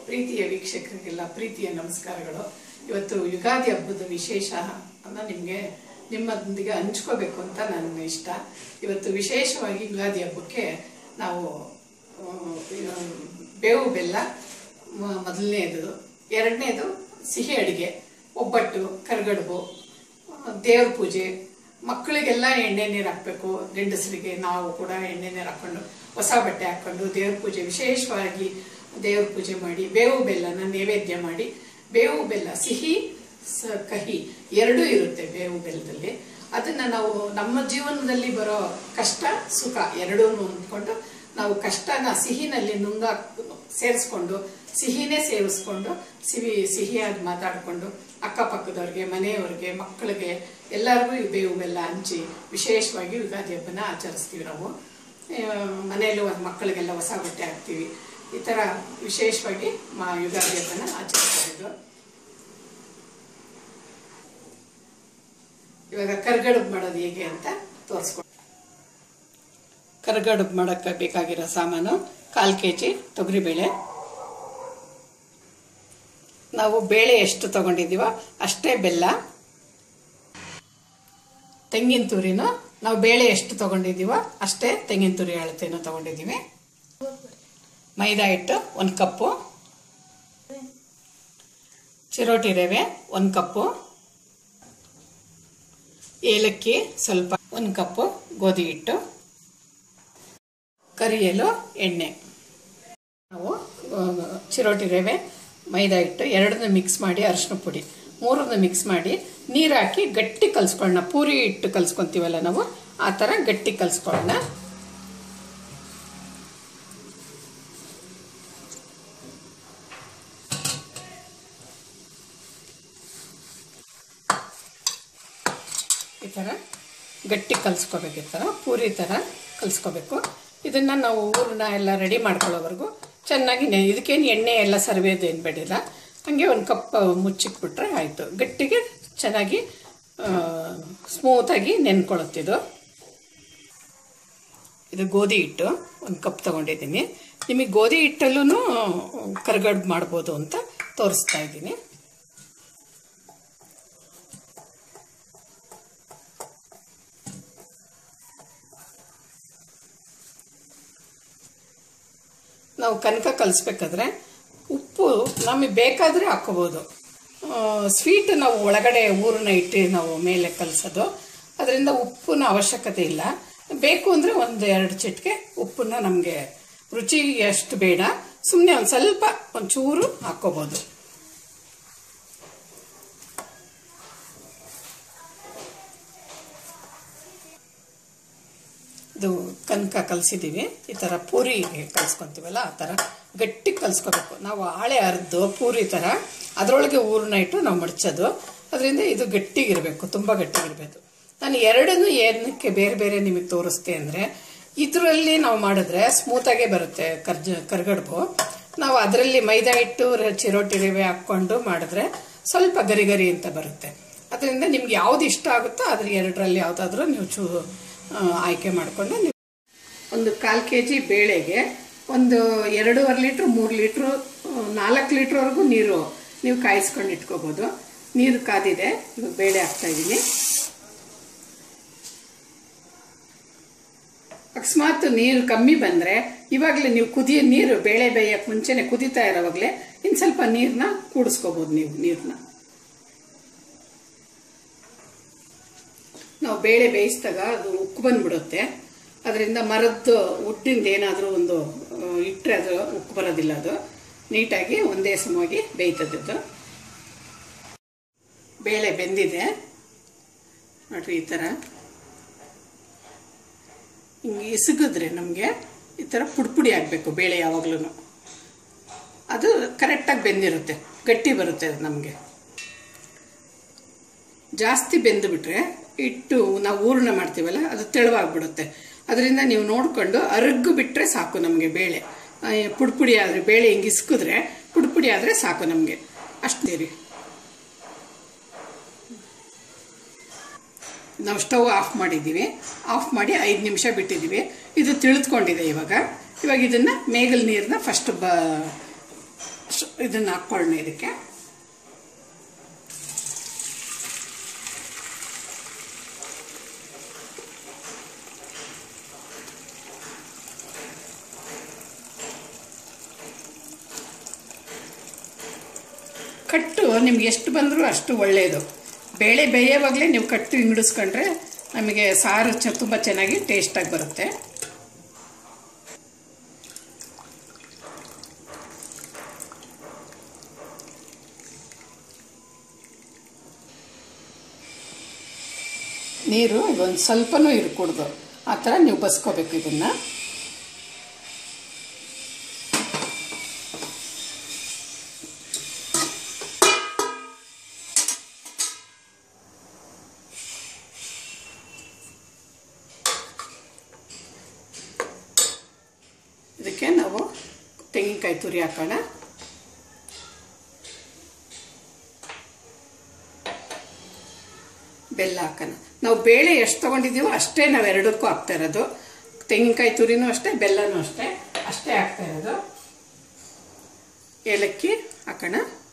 ಪ್ರೀತಿಯ ವೀಕ್ಷಕರಿಗೆಲ್ಲ ಪ್ರೀತಿಯ ನಮಸ್ಕಾರಗಳು ಇವತ್ತು ಯುಗಾದಿ ಹಬ್ಬದ ವಿಶೇಷ ಅನ್ನ ನಿಮಗೆ ನಿಮ್ಮದೊಂದಿಗೆ ಹಂಚ್ಕೋಬೇಕು ಅಂತ ನನ್ನ ಇಷ್ಟ ಇವತ್ತು ವಿಶೇಷವಾಗಿ ಯುಗಾದಿ ಹಬ್ಬಕ್ಕೆ ನಾವು ಆ, ಇದು ಬೇವು ಬೆಲ್ಲ ಮ- ಮೊದಲನೇದು ಎರಡನೇದು ಸಿಹಿ ಅಡಿಗೆ ಒಬ್ಬಟ್ಟು ಕರ್ಗಡುಬು ದೇವ್ರ ಪೂಜೆ ಮಕ್ಕಳಿಗೆಲ್ಲ ಎಣ್ಣೆ ನೀರು ಹಾಕ್ಬೇಕು ಗಂಡಸರಿಗೆ ನಾವು ಕೂಡ ಎಣ್ಣೆ ನೀರು ಹಾಕೊಂಡು ಹೊಸ ಬಟ್ಟೆ ಹಾಕೊಂಡು ದೇವ್ರ ಪೂಜೆ ವಿಶೇಷವಾಗಿ ದೇವ್ರ ಪೂಜೆ ಮಾಡಿ ಬೇವು ಬೆಲ್ಲನ ನೈವೇದ್ಯ ಮಾಡಿ ಬೇವು ಬೆಲ್ಲ ಸಿಹಿ ಸ- ಕಹಿ ಎರಡೂ ಇರುತ್ತೆ ಬೇವು ಬೆಲ್ಲದಲ್ಲಿ ಅದನ್ನ ನಾವು ನಮ್ಮ ಜೀವನದಲ್ಲಿ ಬರೋ ಕಷ್ಟ ಸುಖ ಎರಡೂ ಅಂದ್ಕೊಂಡು ನಾವು ಕಷ್ಟನ ಸಿಹಿನಲ್ಲಿ ನುಂಗ ಸೇರಿಸ್ಕೊಂಡು ಸಿಹಿನೇ ಸೇವಿಸ್ಕೊಂಡು ಸಿಹಿ ಸಿಹಿಯಾಗಿ ಮಾತಾಡಿಕೊಂಡು ಅಕ್ಕಪಕ್ಕದವ್ರಿಗೆ ಮನೆಯವ್ರಿಗೆ ಮಕ್ಕಳಿಗೆ ಎಲ್ಲರಿಗೂ ಈ ಬೇವು ಬೆಲ್ಲ ಹಂಚಿ ವಿಶೇಷವಾಗಿ ಯುಗಾದಿ ಹಬ್ಬನ ಆಚರಿಸ್ತೀವಿ ನಾವು ಆ, ಮನೆಯಲ್ಲೂ ಒಂದ್ ಮಕ್ಕಳಿಗೆಲ್ಲ ಹೊಸ ಬಟ್ಟೆ ಹಾಕ್ತೀವಿ ಈ ಥರ ವಿಶೇಷವಾಗಿ ಮಾ ಯುಗಾದಿ ಹಬ್ಬನ ಆಚರಿಸ್ತಾ ಇದ್ದು ಇವಾಗ ಕರ್ಗಡುಬು ಮಾಡೋದು ಹೇಗೆ ಅಂತ ತೋರಿಸ್ಕೊಂಡು ಕರ್ಗಡುಬು ಮಾಡೋಕ್ಕೆ ಬೇಕಾಗಿರೋ ಸಾಮಾನು ಕಾಲು ಕೆ ಜಿ ತೊಗರಿಬೇಳೆ ನಾವು ಬೇಳೆ ಎಷ್ಟು ತಗೊಂಡಿದ್ದೀವೋ ಅಷ್ಟೇ ಬೆಲ್ಲ ತೆಂಗಿನ ತುರಿನು ನಾವು ಬೇಳೆ ಎಷ್ಟು ತಗೊಂಡಿದ್ದೀವೋ ಅಷ್ಟೇ ತೆಂಗಿನ ತುರಿ ಅಳತೆನೂ ತಗೊಂಡಿದ್ದೀವಿ ಮೈದಾ ಹಿಟ್ಟು ಒಂದು ಕಪ್ಪು ಚಿರೋಟಿ ರವೆ ಒಂದು ಕಪ್ಪು ಏಲಕ್ಕಿ ಸ್ವಲ್ಪ ಒಂದು ಕಪ್ಪು ಗೋಧಿ ಹಿಟ್ಟು ಕರಿಯಲು ಎಣ್ಣೆ ನಾವು ಆ, ಚಿರೋಟಿ ರವೆ ಮೈದಾ ಹಿಟ್ಟು ಎರಡನ್ನ ಮಿಕ್ಸ್ ಮಾಡಿ ಅರಿಶಿನ ಪುಡಿ ಮೂರನ್ನ ಮಿಕ್ಸ್ ಮಾಡಿ ನೀರು ಹಾಕಿ ಗಟ್ಟಿ ಕಲ್ಸ್ಕೊಳ್ಳೋಣ ಪೂರಿ ಹಿಟ್ಟು ಕಲ್ಸ್ಕೊಂತೀವಲ್ಲ ನಾವು ಆ ಥರ ಗಟ್ಟಿ ಕಲ್ಸ್ಕೊಳ್ಳೋಣ ಈ ಥರ ಗಟ್ಟಿ ಕಲಿಸ್ಕೋಬೇಕು ಈ ಥರ ಪೂರಿ ಥರ ಕಲಿಸ್ಕೋಬೇಕು ಇದನ್ನು ನಾವು ಹೂರಣ ಎಲ್ಲ ರೆಡಿ ಮಾಡ್ಕೊಳ್ಳೋವರೆಗೂ ಚೆನ್ನಾಗಿ ನೆ ಇದಕ್ಕೇನು ಎಣ್ಣೆ ಎಲ್ಲ ಸರ್ವೇದು ಏನು ಬೇಡಿಲ್ಲ ಹಾಗೆ ಒಂದು ಕಪ್ ಮುಚ್ಚಿಕ್ಬಿಟ್ರೆ ಆಯಿತು ಗಟ್ಟಿಗೆ ಚೆನ್ನಾಗಿ ಸ್ಮೂತಾಗಿ ನೆನ್ಕೊಳ್ಳುತ್ತಿದ್ದು ಇದು ಗೋಧಿ ಹಿಟ್ಟು ಒಂದು ಕಪ್ ತಗೊಂಡಿದ್ದೀನಿ ನಿಮಗೆ ಗೋಧಿ ಹಿಟ್ಟಲ್ಲೂ ಕರ್ಗಡ್ಬು ಮಾಡ್ಬೋದು ಅಂತ ತೋರಿಸ್ತಾ ಇದ್ದೀನಿ ನಾವು ಕನಕ ಕಲಿಸ್ಬೇಕಾದ್ರೆ ಉಪ್ಪು ನಮಗೆ ಬೇಕಾದರೆ ಹಾಕೋಬೋದು ಸ್ವೀಟ್ ನಾವು ಒಳಗಡೆ ಊರನ್ನ ಇಟ್ಟು ನಾವು ಮೇಲೆ ಕಲಿಸೋದು ಅದರಿಂದ ಉಪ್ಪಿನ ಅವಶ್ಯಕತೆ ಇಲ್ಲ ಬೇಕು ಅಂದರೆ ಒಂದು ಎರಡು ಚಿಟಿಕೆ ಉಪ್ಪನ್ನ ನಮಗೆ ರುಚಿ ಎಷ್ಟು ಬೇಡ ಸುಮ್ಮನೆ ಒಂದು ಸ್ವಲ್ಪ ಒಂಚೂರು ಹಾಕೋಬೋದು ಇದು ಕನಕ ಕಲಸಿದ್ದೀವಿ ಈ ಥರ ಪೂರಿ ಕಲಿಸ್ಕೊತೀವಲ್ಲ ಆ ಥರ ಗಟ್ಟಿ ಕಲಿಸ್ಕೋಬೇಕು ನಾವು ಹಾಳೆ ಅರ್ದು ಪೂರಿ ಥರ ಅದರೊಳಗೆ ಊರನ್ನ ಇಟ್ಟು ನಾವು ಮಡ್ಚೋದು ಅದರಿಂದ ಇದು ಗಟ್ಟಿಗಿರಬೇಕು ತುಂಬ ಗಟ್ಟಿಗಿರಬೇಕು ನಾನು ಎರಡನ್ನೂ ಏನಕ್ಕೆ ಬೇರೆ ಬೇರೆ ನಿಮಗೆ ತೋರಿಸ್ತೆ ಅಂದರೆ ಇದರಲ್ಲಿ ನಾವು ಮಾಡಿದ್ರೆ ಸ್ಮೂತಾಗೇ ಬರುತ್ತೆ ಕರ್ಜ ಕರ್ಗಡ್ಬು ನಾವು ಅದರಲ್ಲಿ ಮೈದಾ ಹಿಟ್ಟು ರ- ಚಿರೋಟಿ ರವೆ ಹಾಕ್ಕೊಂಡು ಮಾಡಿದ್ರೆ ಸ್ವಲ್ಪ ಗರಿ ಗರಿ ಅಂತ ಬರುತ್ತೆ ಅದರಿಂದ ನಿಮ್ಗೆ ಯಾವ್ದು ಇಷ್ಟ ಆಗುತ್ತೋ ಅದ್ರ ಎರಡರಲ್ಲಿ ಯಾವುದಾದ್ರೂ ನೀವು ಚೂ ಆ, ಆಯ್ಕೆ ಮಾಡಿಕೊಂಡು ನೀವು ಒಂದು ಕಾಲು ಕೆ ಜಿ ಬೇಳೆಗೆ ಒಂದು ಎರಡೂವರೆ ಲೀಟ್ರ್ ಮೂರು ಲೀಟ್ರು ನಾಲ್ಕು ಲೀಟ್ರ್ವರೆಗೂ ನೀರು ನೀವು ಕಾಯಿಸ್ಕೊಂಡು ಇಟ್ಕೋಬೋದು ನೀರು ಕಾದಿದೆ ಇವಾಗ ಬೇಳೆ ಹಾಕ್ತಾ ಇದ್ದೀನಿ ಅಕಸ್ಮಾತ್ ನೀರು ಕಮ್ಮಿ ಬಂದರೆ ಇವಾಗಲೇ ನೀವು ಕುದಿಯ ನೀರು ಬೇಳೆ ಬೇಯಕ್ಕೆ ಮುಂಚೆನೆ ಕುದಿತಾ ಇರೋವಾಗಲೇ ಇನ್ನು ಸ್ವಲ್ಪ ನೀರನ್ನ ಕೂಡಿಸ್ಕೋಬೋದು ನೀವು ನೀರನ್ನ ನಾವು ಬೇಳೆ ಬೇಯಿಸಿದಾಗ ಅದು ಉಕ್ಕು ಬಂದ್ಬಿಡುತ್ತೆ ಅದರಿಂದ ಮರದ್ದು ಉಡ್ಡಿಂದ ಏನಾದರೂ ಒಂದು ಆ, ಇಟ್ಟರೆ ಅದು ಉಕ್ಕು ಬರೋದಿಲ್ಲ ಅದು ನೀಟಾಗಿ ಒಂದೇ ಸಮವಾಗಿ ಬೇಯ್ತದದ್ದು ಬೇಳೆ ಬೆಂದಿದೆ ನೋಡ್ರಿ ಈ ಥರ ಹಿಂಗೆ ಇಸುಗಿದ್ರೆ ನಮಗೆ ಈ ಥರ ಪುಡಿ ಪುಡಿ ಆಗಬೇಕು ಬೇಳೆ ಯಾವಾಗ್ಲೂ ಅದು ಕರೆಕ್ಟಾಗಿ ಬೆಂದಿರುತ್ತೆ ಗಟ್ಟಿ ಬರುತ್ತೆ ಅದು ನಮಗೆ ಜಾಸ್ತಿ ಬೆಂದು ಬಿಟ್ರೆ ಇಟ್ಟು ನಾವು ಹೂರಣ ಮಾಡ್ತೀವಲ್ಲ ಅದು ತೆಳುವಾಗ್ಬಿಡುತ್ತೆ ಅದರಿಂದ ನೀವು ನೋಡಿಕೊಂಡು ಅರಗು ಬಿಟ್ಟರೆ ಸಾಕು ನಮಗೆ ಬೇಳೆ ಆ, ಪುಡಿ ಪುಡಿ ಆದರೆ ಬೇಳೆ ಹಿಂಗೆ ಇಸ್ಕಿದ್ರೆ ಪುಡಿ ಪುಡಿ ಆದರೆ ಸಾಕು ನಮಗೆ ಅಷ್ಟೇ ರೀ ನಾವು ಸ್ಟವ್ ಆಫ್ ಮಾಡಿದ್ದೀವಿ ಆಫ್ ಮಾಡಿ ಐದು ನಿಮಿಷ ಬಿಟ್ಟಿದ್ದೀವಿ ಇದು ತಿಳಿದುಕೊಂಡಿದೆ ಇವಾಗ ಇವಾಗ ಇದನ್ನು ಮೇಗಲ್ ನೀರನ್ನ ಫಸ್ಟ್ ಬ ಫಸ್ಟ್ ಇದನ್ನ ಹಾಕೊಳ್ಳೋಣ ಇದಕ್ಕೆ ಕಟ್ಟು ನಿಮ್ಗೆ ಎಷ್ಟು ಬಂದರೂ ಅಷ್ಟು ಒಳ್ಳೆಯದು ಬೇಳೆ ಬೇಯೋವಾಗಲೇ ನೀವು ಕಟ್ಟು ಹಿಂಗಡಿಸ್ಕೊಂಡ್ರೆ ನಮಗೆ ಸಾರು ಚ ತುಂಬ ಚೆನ್ನಾಗಿ ಟೇಸ್ಟಾಗಿ ಬರುತ್ತೆ ನೀರು ಒಂದು ಸ್ವಲ್ಪನೂ ಇರಕೂಡ್ದು ಆ ಥರ ನೀವು ಬಸ್ಕೋಬೇಕು ಇದನ್ನು ಇದಕ್ಕೆ ನಾವು ತೆಂಗಿನಕಾಯಿ ತುರಿ ಹಾಕೋಣ ಬೆಲ್ಲ ಹಾಕೋಣ ನಾವು ಬೇಳೆ ಎಷ್ಟು ತೊಗೊಂಡಿದ್ದೀವೋ ಅಷ್ಟೇ ನಾವು ಎರಡಕ್ಕೂ ಹಾಕ್ತಾ ಇರೋದು ತೆಂಗಿನಕಾಯಿ ತುರಿನೂ ಅಷ್ಟೇ ಬೆಲ್ಲನೂ ಅಷ್ಟೇ ಅಷ್ಟೇ ಹಾಕ್ತಾ ಇರೋದು ಏಲಕ್ಕಿ ಹಾಕೋಣ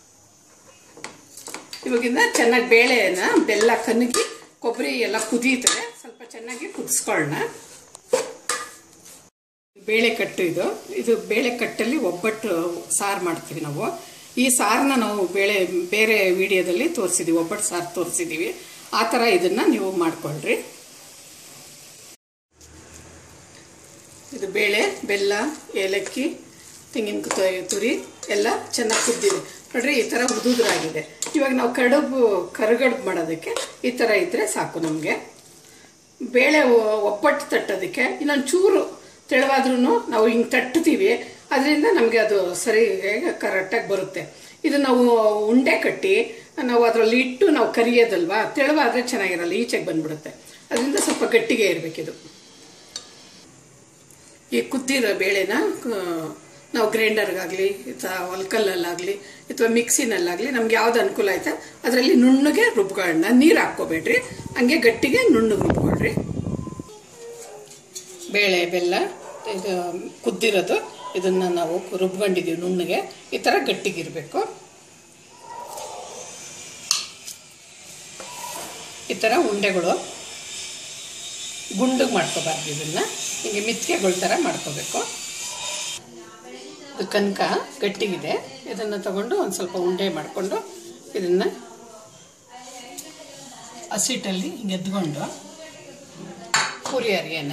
ಇವಾಗಿಂದ ಚೆನ್ನಾಗಿ ಬೇಳೆನ ಬೆಲ್ಲ ಕನಗಿ ಕೊಬ್ಬರಿ ಎಲ್ಲ ಕುದೀತದೆ ಸ್ವಲ್ಪ ಚೆನ್ನಾಗಿ ಕುದಿಸ್ಕೊಳ್ಳೋಣ ಬೇಳೆ ಕಟ್ಟು ಇದು ಇದು ಬೇಳೆ ಕಟ್ಟಲ್ಲಿ ಒಬ್ಬಟ್ಟು ಸಾರು ಮಾಡ್ತೀವಿ ನಾವು ಈ ಸಾರನ್ನ ನಾವು ಬೇಳೆ ಬೇರೆ ವಿಡಿಯೋದಲ್ಲಿ ತೋರಿಸಿದ್ದೀವಿ ಒಬ್ಬಟ್ಟು ಸಾರು ತೋರಿಸಿದ್ದೀವಿ ಆ ಥರ ಇದನ್ನು ನೀವು ಮಾಡ್ಕೊಳ್ರಿ ಇದು ಬೇಳೆ ಬೆಲ್ಲ ಏಲಕ್ಕಿ ತೆಂಗಿನ ತುರಿ ಎಲ್ಲ ಚೆನ್ನಾಗಿ ಕುದ್ದಿದೆ ನೋಡ್ರಿ ಈ ಥರ ಉದುದ್ರಾಗಿದೆ ಇವಾಗ ನಾವು ಕಡುಬು ಕರಗಡುಬು ಮಾಡೋದಕ್ಕೆ ಈ ಥರ ಇದ್ದರೆ ಸಾಕು ನಮಗೆ ಬೇಳೆ ಒಬ್ಬಟ್ಟು ತಟ್ಟೋದಕ್ಕೆ ಇನ್ನೊಂದು ಚೂರು ತೆಳುವಾದ್ರೂ ನಾವು ಹಿಂಗೆ ತಟ್ತೀವಿ ಅದರಿಂದ ನಮಗೆ ಅದು ಸರಿ ಕರೆಕ್ಟಾಗಿ ಬರುತ್ತೆ ಇದು ನಾವು ಉಂಡೆ ಕಟ್ಟಿ ನಾವು ಅದರಲ್ಲಿ ಇಟ್ಟು ನಾವು ಕರಿಯೋದಲ್ವಾ ತೆಳುವಾದರೆ ಚೆನ್ನಾಗಿರಲ್ಲ ಈಚೆಗೆ ಬಂದ್ಬಿಡುತ್ತೆ ಅದರಿಂದ ಸ್ವಲ್ಪ ಗಟ್ಟಿಗೆ ಇರಬೇಕಿದು ಈ ಕುದ್ದಿರೋ ಬೇಳೆನ ನಾವು ಗ್ರೈಂಡರ್ಗಾಗಲಿ ಅಥವಾ ಒಲ್ಕಲ್ಲಲ್ಲಾಗಲಿ ಅಥವಾ ಮಿಕ್ಸಿನಲ್ಲಾಗಲಿ ನಮ್ಗೆ ಯಾವ್ದು ಅನುಕೂಲ ಆಯ್ತಾ ಅದರಲ್ಲಿ ನುಣ್ಣಗೆ ರುಬ್ಕೊಳ್ಳೋಣ ನೀರು ಹಾಕ್ಕೋಬೇಡ್ರಿ ಹಂಗೆ ಗಟ್ಟಿಗೆ ನುಣ್ಣಗೆ ರುಬ್ಕೊಳ್ರಿ ಬೇಳೆ ಬೆಲ್ಲ ಇದು ಕುದ್ದಿರೋದು ಇದನ್ನು ನಾವು ರುಬ್ಕೊಂಡಿದ್ದೀವಿ ನುಣ್ಣಗೆ ಈ ಥರ ಗಟ್ಟಿಗಿರಬೇಕು ಈ ಥರ ಉಂಡೆಗಳು ಗುಂಡಿಗೆ ಮಾಡ್ಕೋಬಾರ್ದು ಇದನ್ನು ಹಿಂಗೆ ಮಿತ್ಕೆಗಳ ಥರ ಮಾಡ್ಕೋಬೇಕು ಇದು ಕನಕ ಗಟ್ಟಿಗಿದೆ ಇದನ್ನು ತಗೊಂಡು ಒಂದು ಸ್ವಲ್ಪ ಉಂಡೆ ಮಾಡಿಕೊಂಡು ಇದನ್ನು ಹಸಿಟ್ಟಲ್ಲಿ ಹಿಂಗೆ ಎದ್ಕೊಂಡು ಪೂರಿ ಅರಿಯನ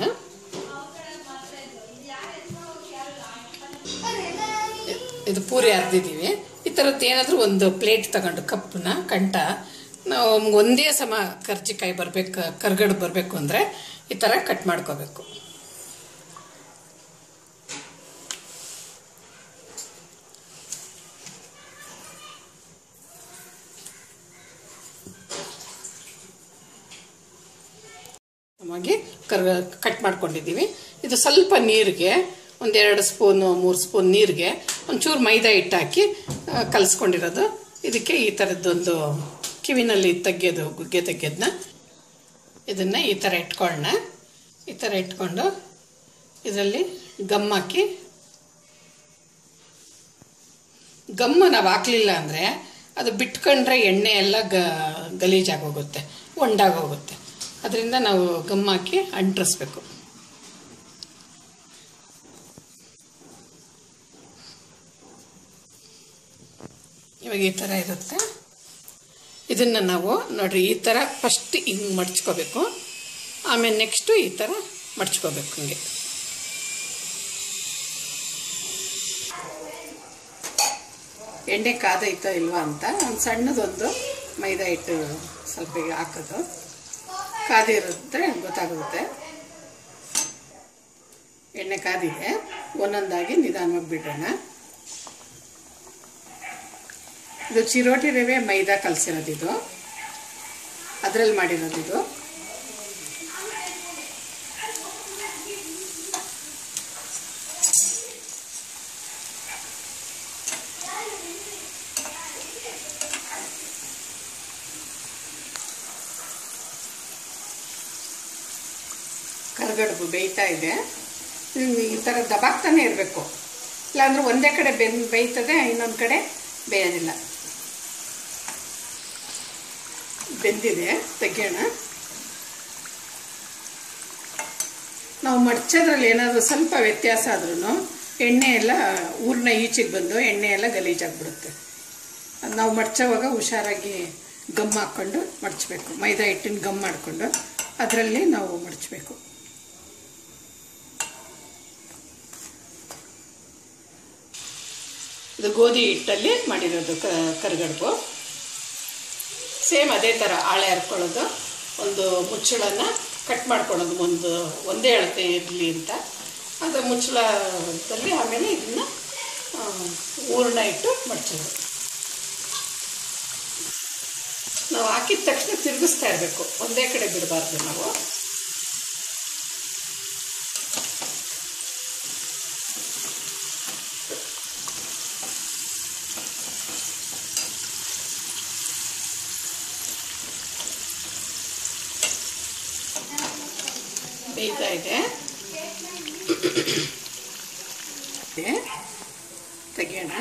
ಇದು ಪೂರಿ ಅರ್ದಿದ್ದೀವಿ ಈ ಥರದ್ದು ಏನಾದರೂ ಒಂದು ಪ್ಲೇಟ್ ತಗೊಂಡು ಕಪ್ಪನ್ನ ಕಂಟ ನಾವು ಒಂದೇ ಸಮ ಕರ್ಜಿಕಾಯಿ ಬರಬೇಕು ಕರ್ಗಡು ಬರಬೇಕು ಅಂದರೆ ಈ ಥರ ಕಟ್ ಮಾಡ್ಕೋಬೇಕು ನಮಗೆ ಕರ್ ಕಟ್ ಮಾಡ್ಕೊಂಡಿದ್ದೀವಿ ಇದು ಸ್ವಲ್ಪ ನೀರಿಗೆ ಒಂದೆರಡು ಸ್ಪೂನು ಮೂರು ಸ್ಪೂನ್ ನೀರಿಗೆ ಒಂಚೂರು ಮೈದಾ ಹಿಟ್ಟು ಹಾಕಿ ಕಲಿಸ್ಕೊಂಡಿರೋದು ಇದಕ್ಕೆ ಈ ಥರದ್ದೊಂದು ಕಿವಿನಲ್ಲಿ ತೆಗೆಯೋದು ಗುಗ್ಗೆ ತೆಗೆಯೋದನ್ನ ಇದನ್ನು ಈ ಥರ ಇಟ್ಕೊಳ್ಳೋಣ ಈ ಥರ ಇಟ್ಕೊಂಡು ಇದರಲ್ಲಿ ಗಮ್ ಹಾಕಿ ಗಮ್ಮು ನಾವು ಹಾಕ್ಲಿಲ್ಲ ಅಂದರೆ ಅದು ಬಿಟ್ಕೊಂಡ್ರೆ ಎಣ್ಣೆ ಎಲ್ಲ ಗ ಗಲೀಜಾಗೋಗುತ್ತೆ ಒಂಡಾಗೋಗುತ್ತೆ ಅದರಿಂದ ನಾವು ಗಮ್ ಹಾಕಿ ಅಂಟಿಸ್ಬೇಕು ಇವಾಗ ಈ ಥರ ಇರುತ್ತೆ ಇದನ್ನು ನಾವು ನೋಡ್ರಿ ಈ ಥರ ಫಸ್ಟ್ ಹಿಂಗೆ ಮಡ್ಚ್ಕೋಬೇಕು ಆಮೇಲೆ ನೆಕ್ಸ್ಟು ಈ ಥರ ಮಡ್ಚ್ಕೋಬೇಕು ಹಿಂಗೆ ಎಣ್ಣೆ ಕಾದೈತೋ ಇಲ್ವಾ ಅಂತ ಒಂದು ಸಣ್ಣದೊಂದು ಮೈದಾ ಹಿಟ್ಟು ಸ್ವಲ್ಪ ಈಗ ಹಾಕೋದು ಕಾದಿರುತ್ತೆ ಗೊತ್ತಾಗುತ್ತೆ ಎಣ್ಣೆ ಕಾದಿದೆ ಒಂದೊಂದಾಗಿ ನಿಧಾನವಾಗಿ ಬಿಡೋಣ ಇದು ಚಿರೋಟಿ ರವೆ ಮೈದಾ ಕಲಸಿರೋದು ಇದು ಅದರಲ್ಲಿ ಮಾಡಿರೋದು ಇದು ಕರ್ಗಡುಬು ಬೇಯ್ತಾ ಇದೆ ಈ ಥರ ದಬಾಕ್ತಾನೆ ಇರಬೇಕು ಇಲ್ಲಾಂದ್ರೆ ಒಂದೇ ಕಡೆ ಬೆನ್ ಬೇಯ್ತದೆ ಇನ್ನೊಂದು ಕಡೆ ಬೇಯೋದಿಲ್ಲ ಬೆಂದಿದೆ ತೆಗೆಯೋಣ ನಾವು ಮಡ್ಚೋದ್ರಲ್ಲಿ ಏನಾದರೂ ಸ್ವಲ್ಪ ವ್ಯತ್ಯಾಸ ಆದ್ರೂ ಎಣ್ಣೆ ಎಲ್ಲ ಊರ್ನ ಈಚೆಗೆ ಬಂದು ಎಣ್ಣೆ ಎಲ್ಲ ಗಲೀಜಾಗ್ಬಿಡುತ್ತೆ ಅದ್ ನಾವು ಮಡ್ಚೋವಾಗ ಹುಷಾರಾಗಿ ಗಮ್ ಹಾಕ್ಕೊಂಡು ಮಡ್ಚಬೇಕು ಮೈದಾ ಹಿಟ್ಟಿನ ಗಮ್ ಮಾಡಿಕೊಂಡು ಅದರಲ್ಲಿ ನಾವು ಮಡ್ಚಬೇಕು ಇದು ಗೋಧಿ ಹಿಟ್ಟಲ್ಲಿ ಮಾಡಿರೋದು ಕ ಕರಿಗಡುಬು ಸೇಮ್ ಅದೇ ಥರ ಆಳೆ ಹರ್ಕೊಳ್ಳೋದು ಒಂದು ಮುಚ್ಚಳನ ಕಟ್ ಮಾಡ್ಕೊಳ್ಳೋದು ಒಂದು ಒಂದೇ ಅಳತೆ ಇರಲಿ ಅಂತ ಅದು ಮುಚ್ಚಳದಲ್ಲಿ ಆಮೇಲೆ ಇದನ್ನು ಹೂರ್ಣ ಇಟ್ಟು ಮಡ್ಚೋದು ನಾವು ಹಾಕಿದ ತಕ್ಷಣ ತಿರುಗಿಸ್ತಾ ಇರಬೇಕು ಒಂದೇ ಕಡೆ ಬಿಡಬಾರ್ದು ನಾವು ಬೇಯ್ತಾ ಇದೆ ಇದೆ. ತೆಗಿಯೋಣ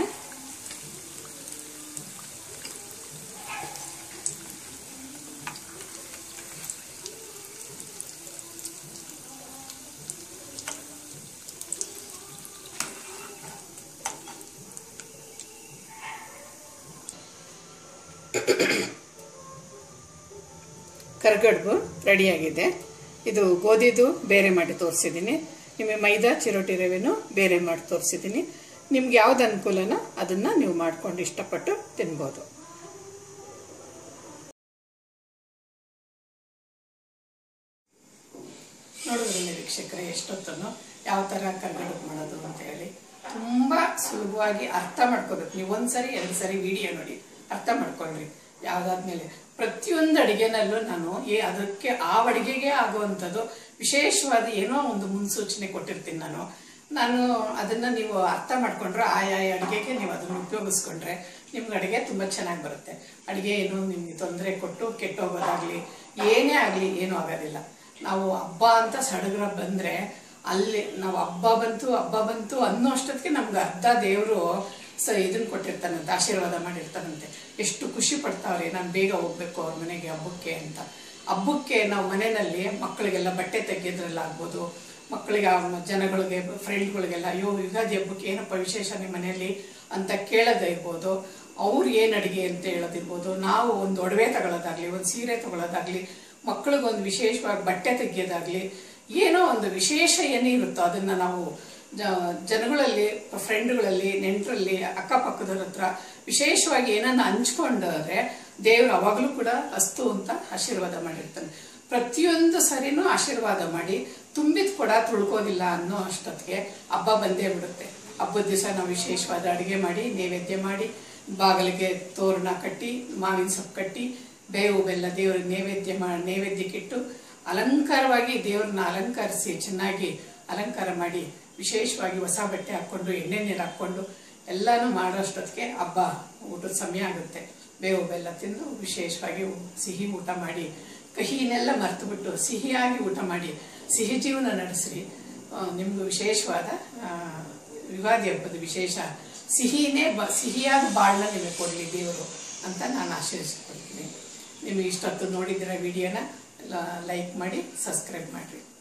ಕರ್ಗಡ್ಬು ರೆಡಿಯಾಗಿದೆ ಇದು ಗೋಧಿದು ಬೇರೆ ಮಾಡಿ ತೋರಿಸಿದ್ದೀನಿ ನಿಮಗೆ ಮೈದಾ ಚಿರೋಟಿ ರವೆನೂ ಬೇರೆ ಮಾಡಿ ತೋರಿಸಿದ್ದೀನಿ ನಿಮ್ಗೆ ಯಾವ್ದು ಅನುಕೂಲನೋ ಅದನ್ನು ನೀವು ಮಾಡ್ಕೊಂಡು ಇಷ್ಟಪಟ್ಟು ತಿನ್ಬೋದು ನೋಡಿದ್ರಲ್ಲ ವೀಕ್ಷಕರೇ ಎಷ್ಟೊತ್ತನ್ನು ಯಾವ ಥರ ಕರ್ಗಡುಬು ಮಾಡೋದು ಅಂತ ಹೇಳಿ ತುಂಬ ಸುಲಭವಾಗಿ ಅರ್ಥ ಮಾಡ್ಕೋಬೇಕು ನೀವು ಒಂದ್ಸರಿ ಎರಡು ಸರಿ ವಿಡಿಯೋ ನೋಡಿ ಅರ್ಥ ಮಾಡ್ಕೊಳ್ರಿ ಯಾವ್ದಾದ್ಮೇಲೆ ಪ್ರತಿಯೊಂದು ಅಡಿಗೆನಲ್ಲೂ ನಾನು ಏ ಅದಕ್ಕೆ ಆ ಅಡಿಗೆಗೆ ಆಗುವಂಥದ್ದು ವಿಶೇಷವಾದ ಏನೋ ಒಂದು ಮುನ್ಸೂಚನೆ ಕೊಟ್ಟಿರ್ತೀನಿ ನಾನು ನಾನು ಅದನ್ನ ನೀವು ಅರ್ಥ ಮಾಡ್ಕೊಂಡ್ರೆ ಆಯಾ ಅಡಿಗೆಗೆ ನೀವು ಅದನ್ನು ಉಪಯೋಗಿಸ್ಕೊಂಡ್ರೆ ನಿಮ್ಗೆ ಅಡಿಗೆ ತುಂಬಾ ಚೆನ್ನಾಗಿ ಬರುತ್ತೆ ಅಡಿಗೆ ಏನು ನಿಮ್ಗೆ ತೊಂದರೆ ಕೊಟ್ಟು ಕೆಟ್ಟೋಗೋದಾಗ್ಲಿ ಏನೇ ಆಗಲಿ ಏನೂ ಆಗೋದಿಲ್ಲ ನಾವು ಹಬ್ಬ ಅಂತ ಸಡಗರ ಬಂದ್ರೆ ಅಲ್ಲಿ ನಾವು ಹಬ್ಬ ಬಂತು ಹಬ್ಬ ಬಂತು ಅನ್ನೋ ಅಷ್ಟೊತ್ತಿಗೆ ನಮ್ಗೆ ಅರ್ಧ ದೇವರು ಸ ಇದನ್ನ ಕೊಟ್ಟಿರ್ತಾನಂತೆ ಆಶೀರ್ವಾದ ಮಾಡಿರ್ತಾನಂತೆ ಎಷ್ಟು ಖುಷಿ ಪಡ್ತಾವ್ರೆ ನಾನು ಬೇಗ ಹೋಗ್ಬೇಕು ಅವ್ರ ಮನೆಗೆ ಹಬ್ಬಕ್ಕೆ ಅಂತ ಹಬ್ಬಕ್ಕೆ ನಾವು ಮನೆಯಲ್ಲಿ ಮಕ್ಕಳಿಗೆಲ್ಲ ಬಟ್ಟೆ ತೆಗೆಯೋದ್ರಲ್ಲಾಗ್ಬೋದು ಮಕ್ಕಳಿಗೆ ಆ ಜನಗಳಿಗೆ ಫ್ರೆಂಡ್ಗಳಿಗೆಲ್ಲ ಅಯ್ಯೋ ಯುಗಾದಿ ಹಬ್ಬಕ್ಕೆ ಏನಪ್ಪ ವಿಶೇಷ ನಿಮ್ಮ ಮನೆಯಲ್ಲಿ ಅಂತ ಕೇಳೋದಿರ್ಬೋದು ಅವ್ರು ಏನು ಅಡಿಗೆ ಅಂತ ಹೇಳೋದಿರ್ಬೋದು ನಾವು ಒಂದು ಒಡವೆ ತಗೊಳ್ಳೋದಾಗ್ಲಿ ಒಂದು ಸೀರೆ ತಗೊಳ್ಳೋದಾಗ್ಲಿ ಮಕ್ಕಳಿಗೊಂದು ವಿಶೇಷವಾಗಿ ಬಟ್ಟೆ ತೆಗೆಯೋದಾಗ್ಲಿ ಏನೋ ಒಂದು ವಿಶೇಷ ಏನೇ ಇರುತ್ತೋ ಅದನ್ನ ನಾವು ಜ- ಜನಗಳಲ್ಲಿ ಫ್ರೆಂಡ್ಗಳಲ್ಲಿ ನೆಂಟರಲ್ಲಿ ಅಕ್ಕಪಕ್ಕದವ್ರ ಹತ್ರ ವಿಶೇಷವಾಗಿ ಏನನ್ನ ಹಂಚ್ಕೊಂಡ್ರೆ ದೇವ್ರು ಅವಾಗಲೂ ಕೂಡ ಅಸ್ತು ಅಂತ ಆಶೀರ್ವಾದ ಮಾಡಿರ್ತಾನೆ ಪ್ರತಿಯೊಂದು ಸರಿನೂ ಆಶೀರ್ವಾದ ಮಾಡಿ ತುಂಬಿದ ಕೊಡ ತುಳ್ಕೋದಿಲ್ಲ ಅನ್ನೋ ಅಷ್ಟೊತ್ತಿಗೆ ಹಬ್ಬ ಬಂದೇ ಬಿಡುತ್ತೆ ಹಬ್ಬದ ದಿವಸ ನಾವು ವಿಶೇಷವಾದ ಅಡುಗೆ ಮಾಡಿ ನೈವೇದ್ಯ ಮಾಡಿ ಬಾಗಿಲಿಗೆ ತೋರಣ ಕಟ್ಟಿ ಮಾವಿನ ಸೊಪ್ಪು ಕಟ್ಟಿ ಬೇವು ಬೆಲ್ಲ ದೇವ್ರಿಗೆ ನೈವೇದ್ಯ ಮಾಡಿ ನೈವೇದ್ಯಕ್ಕಿಟ್ಟು ಅಲಂಕಾರವಾಗಿ ದೇವ್ರನ್ನ ಅಲಂಕರಿಸಿ ಚೆನ್ನಾಗಿ ಅಲಂಕಾರ ಮಾಡಿ ವಿಶೇಷವಾಗಿ ಹೊಸ ಬಟ್ಟೆ ಹಾಕ್ಕೊಂಡು ಎಣ್ಣೆ ನೀರು ಹಾಕ್ಕೊಂಡು ಎಲ್ಲಾನು ಮಾಡೋಷ್ಟೊತ್ತಿಗೆ ಹಬ್ಬ ಊಟದ ಸಮಯ ಆಗುತ್ತೆ ಬೇವು ಬೆಲ್ಲ ತಿಂದು ವಿಶೇಷವಾಗಿ ಸಿಹಿ ಊಟ ಮಾಡಿ ಕಹಿನೆಲ್ಲ ಮರ್ತು ಬಿಟ್ಟು ಸಿಹಿಯಾಗಿ ಊಟ ಮಾಡಿ ಸಿಹಿ ಜೀವನ ನಡೆಸ್ರಿ ಆ, ನಿಮ್ಗೆ ವಿಶೇಷವಾದ ಆ, ಯುಗಾದಿ ಹಬ್ಬದ ವಿಶೇಷ ಸಿಹಿನೇ ಬ ಸಿಹಿಯಾದ ಬಾಳನ್ನ ನಿಮಗೆ ಕೊಡಲಿ ದೇವರು ಅಂತ ನಾನು ಆಶೀರ್ವಿಸ್ಕೊಳ್ತೀನಿ ನಿಮಗೆ ಇಷ್ಟೊತ್ತು ನೋಡಿದಿರ ವಿಡಿಯೋನ ಲೈಕ್ ಮಾಡಿ ಸಬ್ಸ್ಕ್ರೈಬ್ ಮಾಡಿರಿ